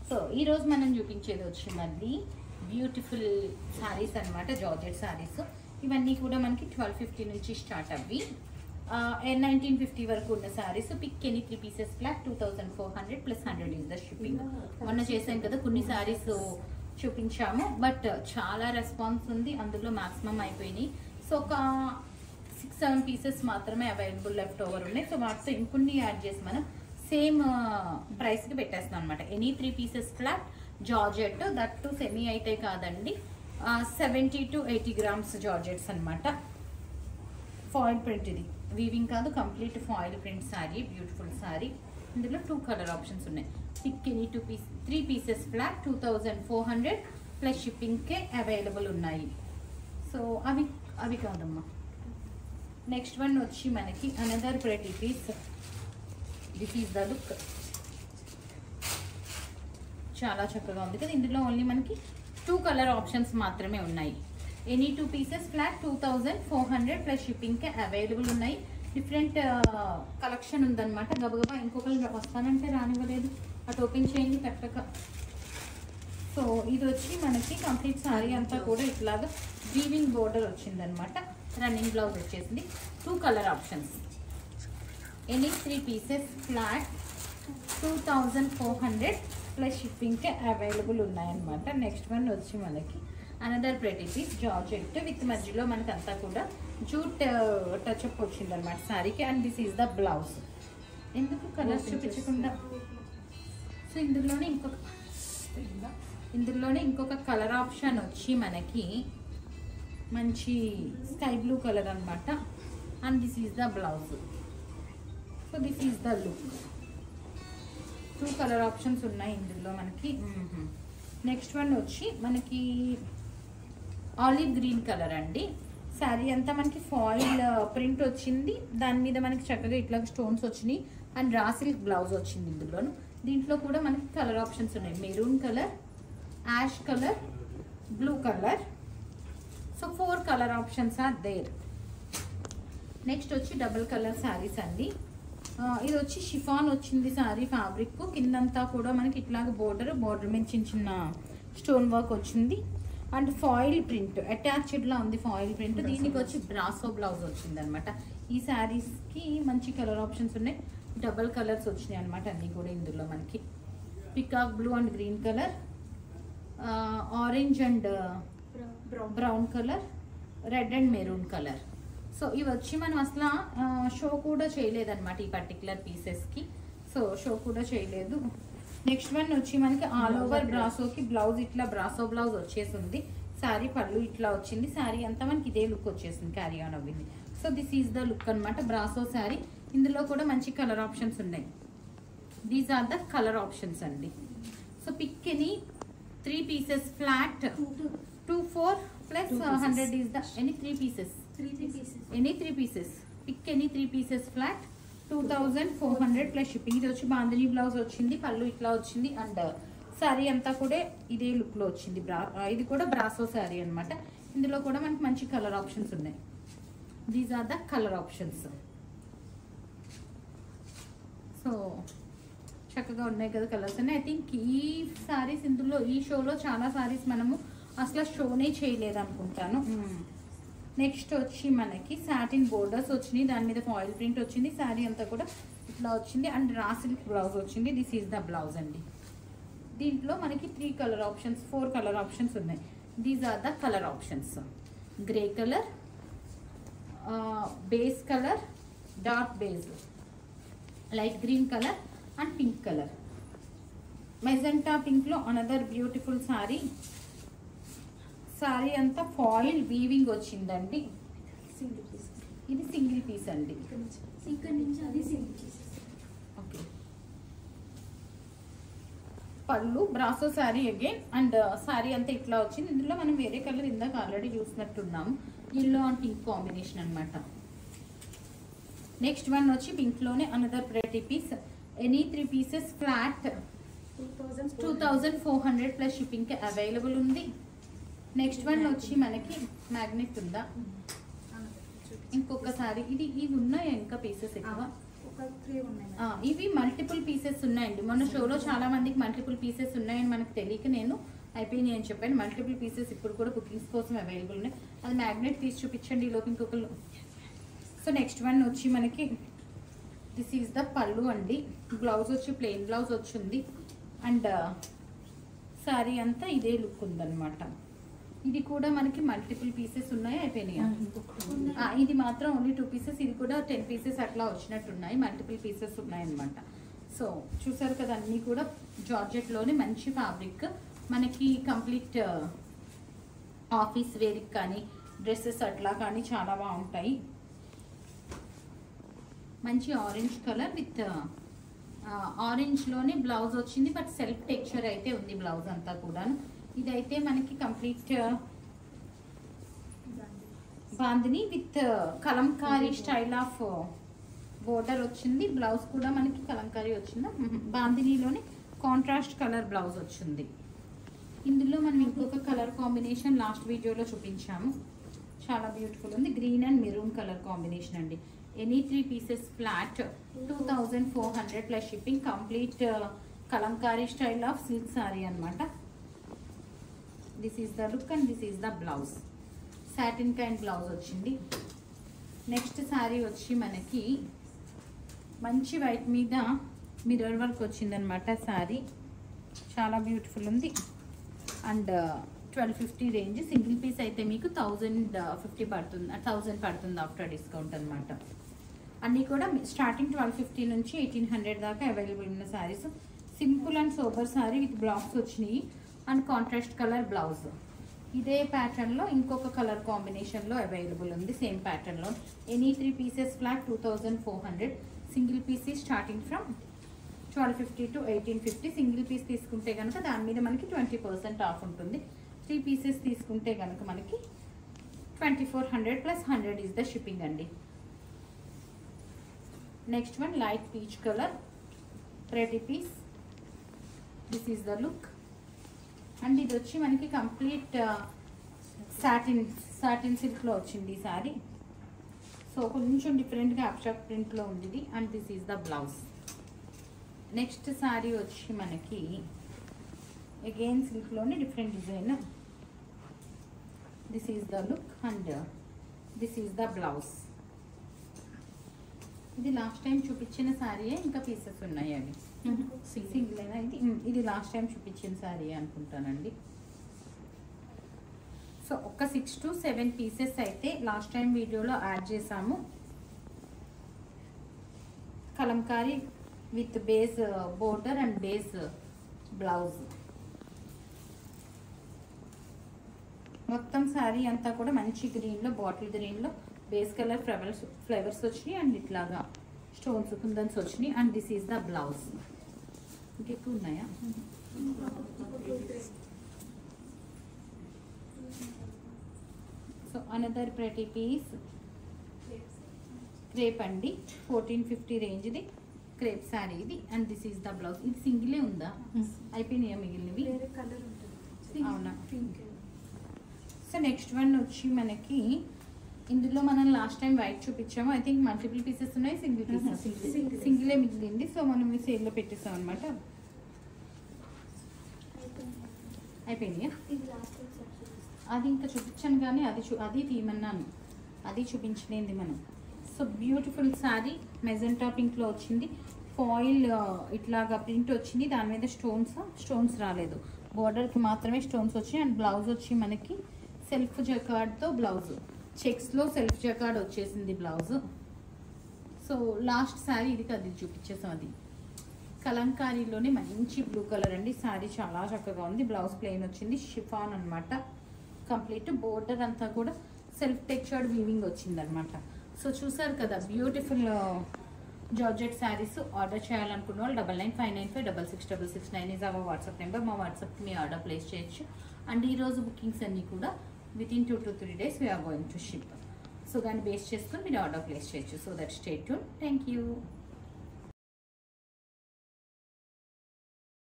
So ఈ రోజు మనం చూపించేది వచ్చి మళ్ళీ బ్యూటిఫుల్ శారీస్ అన్నమాట జార్జెట్ శారీస్ ఇవన్నీ కూడా మనకి ట్వెల్వ్ ఫిఫ్టీ నుంచి స్టార్ట్ అవ్వి నైన్టీన్ ఫిఫ్టీ వరకు ఉన్న saris pick any three pieces flat two thousand four hundred plus hundred is the shipping మొన్న చేసాం కదా కొన్ని శారీస్ చూపించాము బట్ చాలా రెస్పాన్స్ ఉంది అందులో మాక్సిమం అయిపోయినాయి సో ఒక సిక్స్ సెవెన్ పీసెస్ మాత్రమే అవైలబుల్ లెఫ్ట్ ఓవర్ ఉన్నాయి సో వాటితో ఇంకొన్ని యాడ్ చేసి మనం సేమ్ ప్రైస్కి పెట్టేస్తున్నాం అనమాట any three pieces flat georgette that to semi అయితే కాదండి seventy to eighty grams georgettes అనమాట ఫాయిల్ ప్రింట్ ఇది వీవింగ్ కాదు complete foil print sari beautiful sari ఇందులో టూ కలర్ ఆప్షన్స్ ఉన్నాయి pick any two piece three pieces flat two thousand four hundred plus షిప్పింగ్కే available ఉన్నాయి so అవి అవి కాదమ్మా నెక్స్ట్ వన్ వచ్చి మనకి another pretty piece this is the look చాలా చక్కగా ఉంది కదా ఇందులో ఓన్లీ మనకి టూ కలర్ ఆప్షన్స్ మాత్రమే ఉన్నాయి any two pieces flat two thousand four hundred plus షిప్పింగ్కి అవైలబుల్ ఉన్నాయి డిఫరెంట్ కలెక్షన్ ఉందన్నమాట గబగబా ఇంకొకరు వస్తానంటే రానివ్వలేదు అటు ఓపెన్ చేయండి కరెక్ట్గా సో ఇది వచ్చి మనకి కంప్లీట్ సారీ అంతా కూడా ఇట్లాగా వీవింగ్ బోర్డర్ వచ్చిందనమాట రన్నింగ్ బ్లౌజ్ వచ్చేసింది two colour options any three pieces flat two thousand four hundred plus షిప్పింగ్కి అవైలబుల్ ఉన్నాయన్నమాట నెక్స్ట్ వన్ వచ్చి మనకి another pretty piece georgette with మధ్యలో మనకి అంతా కూడా జూట్ టచ్అప్ వచ్చింది అనమాట శారీకి and this is the blouse ఎందుకు కలర్స్ చూపించకుండా సో ఇందులోనే ఇంకొక ఇందులోనే ఇంకొక కలర్ ఆప్షన్ వచ్చి మనకి మంచి స్కై బ్లూ కలర్ అనమాట and this is the blouse so this is the look two colour options ఉన్నాయి ఇందులో మనకి నెక్స్ట్ వన్ వచ్చి మనకి ఆలివ్ గ్రీన్ కలర్ అండి శారీ అంతా మనకి ఫాయిల్ ప్రింట్ వచ్చింది దాని మీద మనకి చక్కగా ఇట్లా స్టోన్స్ వచ్చినాయి అండ్ రా సిల్క్ బ్లౌజ్ వచ్చింది ఇందులోను దీంట్లో కూడా మనకి కలర్ ఆప్షన్స్ ఉన్నాయి maroon colour ash colour blue colour so four colour options are there next వచ్చి డబుల్ కలర్ శారీస్ అండి ఆ, ఇది వచ్చి షిఫాన్ వచ్చింది శారీ ఫ్యాబ్రిక్ కిందంతా కూడా మనకి ఇట్లాగ బోర్డర్ బోర్డర్ మీద చిన్న చిన్న స్టోన్ వర్క్ వచ్చింది అండ్ ఫాయిల్ ప్రింట్ అటాచ్డ్లా ఉంది ఫాయిల్ ప్రింట్ దీనికి వచ్చి బ్రాసో బ్లౌజ్ వచ్చింది అనమాట ఈ శారీస్కి మంచి కలర్ ఆప్షన్స్ ఉన్నాయి డబల్ కలర్స్ వచ్చినాయి అనమాట అన్నీ కూడా ఇందులో మనకి peacock blue and green colour orange and brown colour red and maroon colour so ఇవి వచ్చి మనం అసలు షో కూడా చేయలేదన్నమాట ఈ పర్టికులర్ పీసెస్కి సో షో కూడా చేయలేదు నెక్స్ట్ వన్ వచ్చి మనకి ఆల్ ఓవర్ బ్రాసోకి బ్లౌజ్ ఇట్లా బ్రాసో బ్లౌజ్ వచ్చేసింది శారీ పళ్ళు ఇట్లా వచ్చింది శారీ అంతా మనకి ఇదే లుక్ వచ్చేసింది క్యారీ ఆన్ అవ్వింది so this is the look అనమాట బ్రాసో శారీ ఇందులో కూడా మంచి కలర్ ఆప్షన్స్ ఉన్నాయి these are the colour options అండి so pick any three pieces flat two four plus hundred is the any three pieces any three pieces pick any three pieces flat two thousand four hundred plus shipping ఇది వచ్చి bandhani blouse వచ్చింది పళ్ళు ఇట్లా వచ్చింది and sari అంతా కూడా ఇదే లుక్లో వచ్చింది బ్రా ఇది కూడా బ్రాసో శారీ అన్నమాట ఇందులో కూడా మనకి మంచి కలర్ ఆప్షన్స్ ఉన్నాయి these are the colour options so చక్కగా ఉన్నాయి కదా కలర్స్ అని ఐ థింక్ ఈ సారీస్ ఇందులో ఈ షోలో చాలా సారీస్ మనము అసలు షోనే చేయలేదు అనుకుంటాను నెక్స్ట్ వచ్చి మనకి సాటిన్ బోర్డర్స్ వచ్చినాయి దాని మీద ఫాయిల్ ప్రింట్ వచ్చింది శారీ అంతా కూడా ఇట్లా వచ్చింది అండ్ రా సిల్క్ బ్లౌజ్ వచ్చింది దిస్ ఈజ్ ద బ్లౌజ్ అండి దీంట్లో మనకి three colour options four colour options ఉన్నాయి these are the colour options grey colour base colour dark base light green colour and pink colour magenta పింక్లో another beautiful sari sari అంతా foil weaving వచ్చిందండి ఇది single piece అండి ఇక్కడ నుంచి అది సింగిల్ ఓకే పళ్ళు brasso sari again and sari అంతా ఇట్లా వచ్చింది ఇందులో మనం వేరే కలర్ ఇందాక ఆల్రెడీ చూసినట్టున్నాము ఎల్లో అండ్ పింక్ కాంబినేషన్ అన్నమాట నెక్స్ట్ వన్ వచ్చి పింక్లోనే another pretty piece any three pieces flat two thousand two thousand four hundred plus షిప్పింగ్కి అవైలబుల్ ఉంది నెక్స్ట్ వన్ వచ్చి మనకి మ్యాగ్నెట్ ఉందా ఇంకొకసారి ఇది ఇవి ఉన్నాయి ఇంకా పీసెస్ ఎక్కువ ఒక త్రీ ఉన్నాయి ఆ, ఇవి మల్టిపుల్ పీసెస్ ఉన్నాయండి మొన్న షోలో చాలా మందికి మల్టిపుల్ పీసెస్ ఉన్నాయని మనకు తెలియక నేను అయిపోయినాయి అని చెప్పాను మల్టిపుల్ పీసెస్ ఇప్పుడు కూడా బుకింగ్స్ కోసం అవైలబుల్ ఉన్నాయి అది మ్యాగ్నెట్ తీసి చూపించండి ఈ లోపు ఇంకొకరు సో నెక్స్ట్ వన్ వచ్చి మనకి దిస్ ఈజ్ ద పళ్ళు అండి బ్లౌజ్ వచ్చి ప్లెయిన్ బ్లౌజ్ వచ్చింది అండ్ సారీ అంతా ఇదే లుక్ ఉందన్నమాట ఇది కూడా మనకి మల్టిపుల్ పీసెస్ ఉన్నాయి అయిపోయినాయి ఆ, ఇది మాత్రం ఓన్లీ టూ పీసెస్ ఇది కూడా టెన్ పీసెస్ అట్లా వచ్చినట్టున్నాయి మల్టిపుల్ పీసెస్ ఉన్నాయన్నమాట సో చూసారు కదా అన్నీ కూడా జార్జెట్లోనే మంచి ఫ్యాబ్రిక్ మనకి కంప్లీట్ ఆఫీస్ వేర్కి కానీ డ్రెస్సెస్ అట్లా కానీ చాలా బాగుంటాయి మంచి ఆరెంజ్ కలర్ విత్ ఆరెంజ్లోనే బ్లౌజ్ వచ్చింది బట్ సెల్ఫ్ టెక్స్చర్ అయితే ఉంది బ్లౌజ్ అంతా కూడా ఇదైతే మనకి complete bandhani with kalamkari style of border వచ్చింది బ్లౌజ్ కూడా మనకి కలంకారీ వచ్చింది బాందినీలోనే కాంట్రాస్ట్ కలర్ బ్లౌజ్ వచ్చింది ఇందులో మనం ఇంకొక కలర్ కాంబినేషన్ లాస్ట్ వీడియోలో చూపించాము చాలా బ్యూటిఫుల్ ఉంది green and maroon colour combination అండి any three pieces flat two thousand four hundred plus shipping complete kalamkari style of silk sari అనమాట this is the look and this is the blouse satin kind blouse వచ్చింది next sari వచ్చి మనకి మంచి white మీద mirror work వచ్చిందనమాట శారీ చాలా beautiful ఉంది and twelve fifty range single piece అయితే మీకు థౌజండ్ ఫిఫ్టీ పడుతుంది థౌజండ్ పడుతుంది ఆఫ్టర్ డిస్కౌంట్ అనమాట అన్నీ కూడా స్టార్టింగ్ ట్వెల్వ్ ఫిఫ్టీ నుంచి ఎయిటీన్ హండ్రెడ్ దాకా అవైలబుల్ ఉన్న saris simple and sober sari with blouse వచ్చినాయి అండ్ కాంట్రాస్ట్ కలర్ బ్లౌజ్ ఇదే ప్యాటర్న్లో ఇంకొక కలర్ కాంబినేషన్లో అవైలబుల్ ఉంది సేమ్ ప్యాటర్న్లో any three pieces flat two thousand four hundred single piece starting from twelve fifty to eighteen fifty single piece తీసుకుంటే కనుక దాని మీద మనకి ట్వంటీ పర్సెంట్ ఆఫ్ ఉంటుంది త్రీ పీసెస్ తీసుకుంటే కనుక మనకి twenty four hundred plus hundred is the shipping అండి next one light peach colour ready piece this is the look and ఇది వచ్చి మనకి కంప్లీట్ సాటిన్ సాటిన్ సిల్క్లో వచ్చింది ఈ సారీ సో కొంచెం డిఫరెంట్గా అబ్స్ట్రాక్ట్ ప్రింట్లో ఉంది ఇది and this is the blouse next sari వచ్చి మనకి అగైన్ సిల్క్లోనే different design this is the look and this is the blouse ఇది లాస్ట్ టైం చూపించిన శారీయే ఇంకా పీసెస్ ఉన్నాయి అవి సింగిల్ అయినా ఇది మ్, ఇది లాస్ట్ టైం చూపించిన శారీ అనుకుంటానండి సో ఒక సిక్స్ టు సెవెన్ పీసెస్ అయితే లాస్ట్ టైం వీడియోలో యాడ్ చేసాము kalamkari with base border and base blouse మొత్తం శారీ అంతా కూడా మంచి గ్రీన్లో బాటిల్ గ్రీన్లో బేస్ కలర్ ఫ్లవర్స్ ఫ్లవర్స్ వచ్చినాయి అండ్ ఇట్లాగా స్టోన్స్ కుందన్స్ వచ్చినాయి and this is the blouse ఇంకెక్కువ ఉన్నాయా so another pretty piece crepe అండి ఫోర్టీన్ ఫిఫ్టీ రేంజ్ది క్రేప్ శారీ ఇది and this is the blouse ఇది సింగిలే ఉందా అయిపోయినాయా మిగిలినవి వేరే కలర్ ఉంటుంది అవునా? పింక్ సో నెక్స్ట్ వన్ వచ్చి మనకి ఇందులో మనం లాస్ట్ టైం వైట్ చూపించాము ఐ థింక్ మల్టిపుల్ పీసెస్ ఉన్నాయి సింగిల్ పీసెస్ Single. సింగిలే మిగిలింది సో మనం ఈ సేల్లో పెట్టేస్తాం అనమాట అయిపోయినాయా ఇది లాస్ట్ అది ఇంకా చూపించాను కానీ అది చూ అది తీయమన్నాను అది చూపించలేంది మనం సో బ్యూటిఫుల్ శారీ మెజెంటా పింక్లో వచ్చింది ఫాయిల్ ఇట్లాగా ప్రింట్ వచ్చింది దాని మీద స్టోన్స్ స్టోన్స్ రాలేదు బోర్డర్కి మాత్రమే స్టోన్స్ వచ్చినాయి అండ్ బ్లౌజ్ వచ్చి మనకి సెల్ఫ్ జకార్డ్తో బ్లౌజ్ చెక్స్లో సెల్ఫ్ జకార్డ్ వచ్చేసింది బ్లౌజ్ సో లాస్ట్ శారీ ఇది కదా చూపించేసాం అది కలంకారీలోనే మంచి బ్లూ కలర్ అండి శారీ చాలా చక్కగా ఉంది బ్లౌజ్ ప్లెయిన్ వచ్చింది షిఫాన్ అన్నమాట కంప్లీట్ బోర్డర్ అంతా కూడా సెల్ఫ్ టెక్చర్డ్ వీవింగ్ వచ్చింది అనమాట సో చూసారు కదా బ్యూటిఫుల్ జార్జెట్ శారీస్ ఆర్డర్ చేయాలనుకున్న వాళ్ళు double nine five nine five double six double six nine is our WhatsApp number మా వాట్సాప్కి మీ ఆర్డర్ ప్లేస్ చేయొచ్చు అండ్ ఈ రోజు బుకింగ్స్ అన్నీ కూడా within two to three days we're going to ship so దాన్ని బేస్ చేసుకొని మీరు ఆర్డర్ ప్లేస్ చేయొచ్చు so that state to thank you